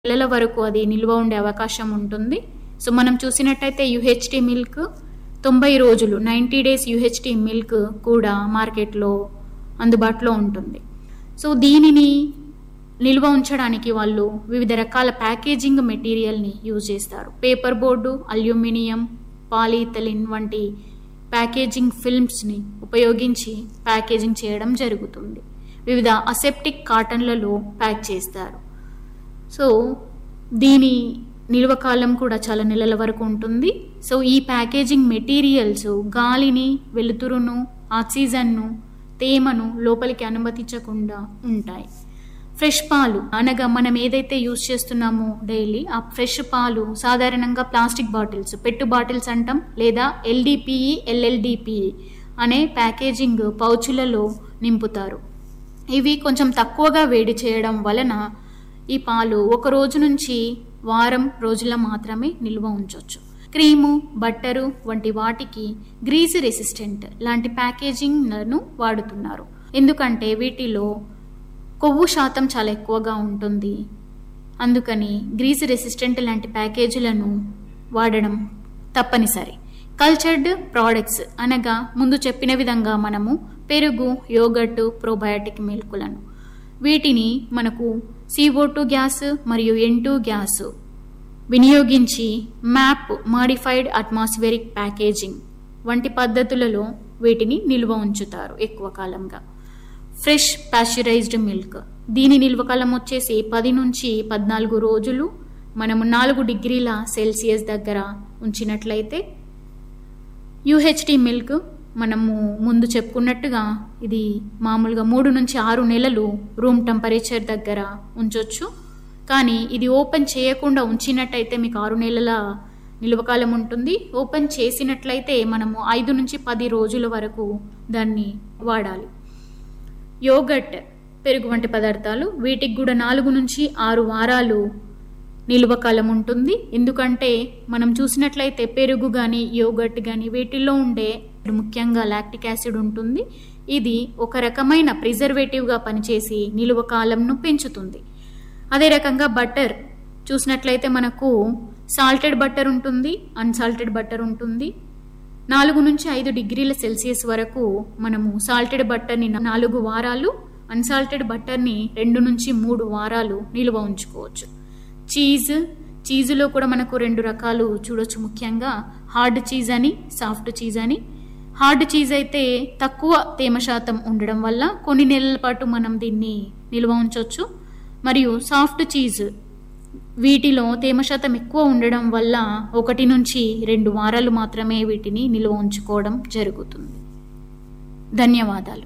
నెలల వరకు అది నిల్వ ఉండే అవకాశం ఉంటుంది సో మనం చూసినట్టయితే యుహెచ్టి మిల్క్ తొంభై రోజులు నైంటీ డేస్ యుహెచ్టి మిల్క్ కూడా మార్కెట్లో అందుబాటులో ఉంటుంది సో దీనిని నిల్వ ఉంచడానికి వాళ్ళు వివిధ రకాల ప్యాకేజింగ్ మెటీరియల్ని యూజ్ చేస్తారు పేపర్ బోర్డు అల్యూమినియం పాలీథలిన్ వంటి ప్యాకేజింగ్ ఫిల్మ్స్ని ఉపయోగించి ప్యాకేజింగ్ చేయడం జరుగుతుంది వివిధ అసెప్టిక్ కాటన్లలో ప్యాక్ చేస్తారు సో దీని నిల్వ కాలం కూడా చాలా నెలల వరకు ఉంటుంది సో ఈ ప్యాకేజింగ్ మెటీరియల్స్ గాలిని వెలుతురును ఆక్సిజన్ను తేమను లోపలికి అనుమతించకుండా ఉంటాయి ఫ్రెష్ పాలు అనగా మనం ఏదైతే యూజ్ చేస్తున్నామో డైలీ ఆ ఫ్రెష్ పాలు సాధారణంగా ప్లాస్టిక్ బాటిల్స్ పెట్టు బాటిల్స్ అంటాం లేదా ఎల్డిపిఈ ఎల్ఎల్డిపిఈ అనే ప్యాకేజింగ్ పౌచులలో నింపుతారు ఇవి కొంచెం తక్కువగా వేడి చేయడం వలన ఈ పాలు ఒక రోజు నుంచి వారం రోజుల మాత్రమే నిల్వ ఉంచవచ్చు క్రీము బట్టరు వంటి వాటికి గ్రీజ్ రెసిస్టెంట్ లాంటి ప్యాకేజింగ్లను వాడుతున్నారు ఎందుకంటే వీటిలో కొవ్వు శాతం చాలా ఎక్కువగా ఉంటుంది అందుకని గ్రీజ్ రెసిస్టెంట్ లాంటి ప్యాకేజీలను వాడడం తప్పనిసరి కల్చర్డ్ ప్రోడక్ట్స్ అనగా ముందు చెప్పిన విధంగా మనము పెరుగు యోగట్టు ప్రోబయాటిక్ మిల్కులను వీటిని మనకు సిఓ టూ గ్యాస్ మరియు ఎన్ టూ గ్యాస్ వినియోగించి మ్యాప్ మాడిఫైడ్ అట్మాస్ఫియరిక్ ప్యాకేజింగ్ వంటి పద్ధతులలో వీటిని నిల్వ ఉంచుతారు ఎక్కువ కాలంగా ఫ్రెష్ ప్యాస్చరైజ్డ్ మిల్క్ దీని నిల్వ కాలం వచ్చేసి పది నుంచి పద్నాలుగు రోజులు మనము నాలుగు డిగ్రీల సెల్సియస్ దగ్గర ఉంచినట్లయితే యూహెచ్డి మిల్క్ మనము ముందు చెప్పుకున్నట్టుగా ఇది మామూలుగా మూడు నుంచి ఆరు నెలలు రూమ్ టెంపరేచర్ దగ్గర ఉంచవచ్చు కానీ ఇది ఓపెన్ చేయకుండా ఉంచినట్టయితే మీకు ఆరు నెలల నిల్వకాలం ఉంటుంది ఓపెన్ చేసినట్లయితే మనము ఐదు నుంచి పది రోజుల వరకు దాన్ని వాడాలి యోగట్ పెరుగు వంటి పదార్థాలు వీటికి కూడా నాలుగు నుంచి ఆరు వారాలు నిల్వ కాలం ఉంటుంది ఎందుకంటే మనం చూసినట్లయితే పెరుగు కానీ యోగట్ కానీ వీటిల్లో ఉండే ముఖ్యంగా లాక్టిక్ యాసిడ్ ఉంటుంది ఇది ఒక రకమైన ప్రిజర్వేటివ్గా పనిచేసి నిల్వ కాలంను పెంచుతుంది అదే రకంగా బటర్ చూసినట్లయితే మనకు సాల్టెడ్ బటర్ ఉంటుంది అన్సాల్టెడ్ బటర్ ఉంటుంది నాలుగు నుంచి ఐదు డిగ్రీల సెల్సియస్ వరకు మనము సాల్టెడ్ బట్టర్ని నాలుగు వారాలు అన్సాల్టెడ్ బట్టర్ని రెండు నుంచి మూడు వారాలు నిల్వ ఉంచుకోవచ్చు చీజ్ చీజులో కూడా మనకు రెండు రకాలు చూడొచ్చు ముఖ్యంగా హార్డ్ చీజ్ అని సాఫ్ట్ చీజ్ అని హార్డ్ చీజ్ అయితే తక్కువ తేమ శాతం ఉండడం వల్ల కొన్ని నెలల పాటు మనం దీన్ని నిల్వ ఉంచవచ్చు మరియు సాఫ్ట్ చీజ్ వీటిలో తేమ శాతం ఎక్కువ ఉండడం వల్ల ఒకటి నుంచి రెండు వారాలు మాత్రమే వీటిని నిల్వ ఉంచుకోవడం జరుగుతుంది ధన్యవాదాలు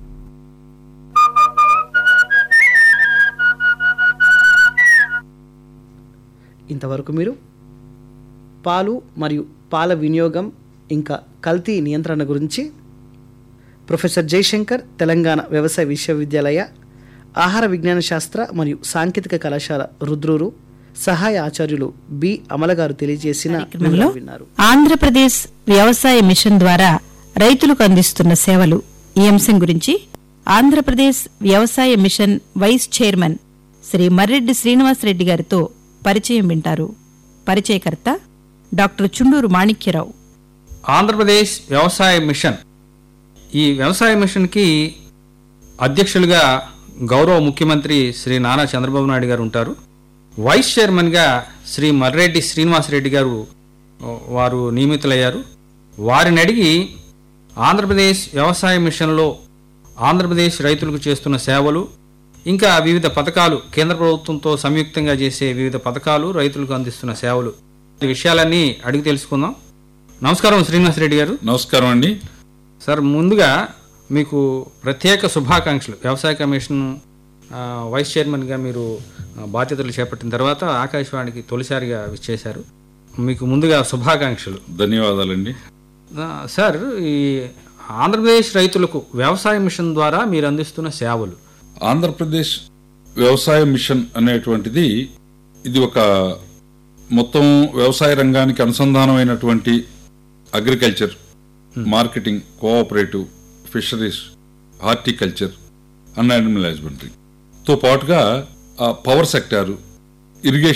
ఇంతవరకు మీరు పాలు మరియు పాల వినియోగం ఇంకా కల్తీ నియంత్రణ గురించి ప్రొఫెసర్ జయశంకర్ తెలంగాణ వ్యవసాయ విశ్వవిద్యాలయ ఆహార విజ్ఞాన శాస్త్ర మరియు సాంకేతిక కళాశాల రుద్రూరు సహాయ ఆచార్యులు బి అమల గారు తెలియజేసిన కార్యక్రమంలో వివరాలు విన్నారు ఆంధ్రప్రదేశ్ వ్యవసాయ మిషన్ ద్వారా రైతులకు అందిస్తున్న సేవలు ఈ అంశం గురించి ఆంధ్రప్రదేశ్ వ్యవసాయ mission vice chairman Shri Marreddy Srinivasa Reddy గారితో పరిచయం వింటారు పరిచయకర్త డాక్టర్ చుండూరు మాణిక్యరావు ఆంధ్రప్రదేశ్ వ్యవసాయ మిషన్ ఈ వ్యవసాయ మిషన్కి అధ్యక్షులుగా గౌరవ ముఖ్యమంత్రి శ్రీ నారా చంద్రబాబు నాయుడు గారు ఉంటారు వైస్ చైర్మన్గా శ్రీ మర్రెడ్డి శ్రీనివాసరెడ్డి గారు ఓ, వారు నియమితులయ్యారు వారిని అడిగి ఆంధ్రప్రదేశ్ వ్యవసాయ మిషన్లో ఆంధ్రప్రదేశ్ రైతులకు చేస్తున్న సేవలు ఇంకా వివిధ పథకాలు కేంద్ర ప్రభుత్వంతో సంయుక్తంగా చేసే వివిధ పథకాలు రైతులకు అందిస్తున్న సేవలు ఈ విషయాలన్నీ అడిగి తెలుసుకుందాం నమస్కారం శ్రీనివాసరెడ్డి గారు నమస్కారం అండి సార్ ముందుగా మీకు ప్రత్యేక శుభాకాంక్షలు వ్యవసాయ కమిషన్ ఆ, వైస్ చైర్మన్గా మీరు ఆ, బాధ్యతలు చేపట్టిన తర్వాత ఆకాశవాణికి తొలిసారిగా విచ్చేశారు మీకు ముందుగా శుభాకాంక్షలు ధన్యవాదాలండి ఆ, సార్ ఈ ఆంధ్రప్రదేశ్ రైతులకు వ్యవసాయ మిషన్ ద్వారా మీరు అందిస్తున్న సేవలు ఆంధ్రప్రదేశ్ వ్యవసాయ మిషన్ అనేటువంటిది ఇది ఒక మొత్తం వ్యవసాయ రంగానికి అనుసంధానమైనటువంటి agriculture marketing cooperative fisheries horticulture and animal husbandry తో పాటుగా ఆ పవర్ సెక్టారు ఇరిగేషన్